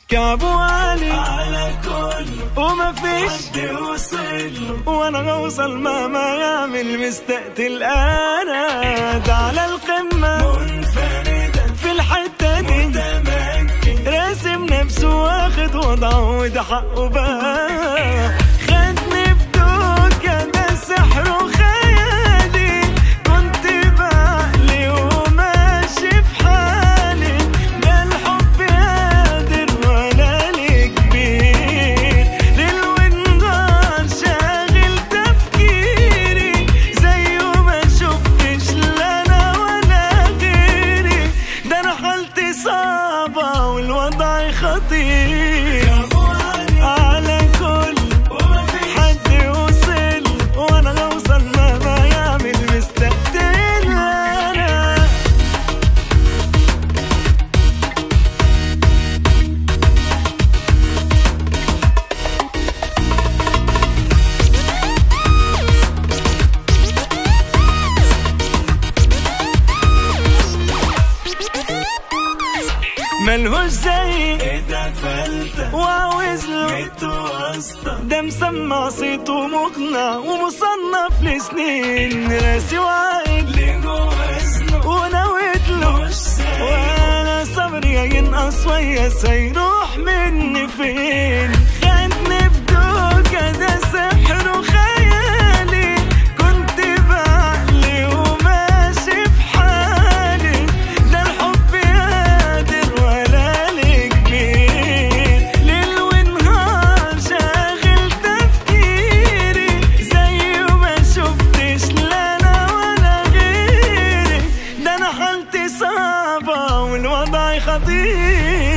كعبه عالي على كل وما فيش حد وصل وانا غوصل مهما يعمل مستقتل انا ده على القمة منفردا في الحتة دي متمكن راسم نفسه واخد وضعه وده حقه بقى خدني في دوكة ده سحر وخيالي كنت بعقلي وماشي في حالي ده الحب قادر ولا لي كبير ليل ونهار شاغل تفكيري زيه ما شفتش لا انا ولا غيري ده انا حالتي صعبة والوضع خطير على كل وما فيش حد وصل وانا غوصل مهما يعمل مستقتل انا ملهوش زي ايدك فلتة وعاوز له متوسطة ده مسمع صيته مقنع ومصنف لسنين راسي وعقل لجوازنا ونويت له مش سايب وانا صبري ينقص ويا سيروح مني فين خدني في دوكة ده سحر وخيالي كنت بعقلي وماشي في حالي ده الحب قادر ولا لي كبير ليل ونهار شاغل تفكيري زي ما شفتش لا انا ولا غيري ده انا حالتي صعبة والوضع خطير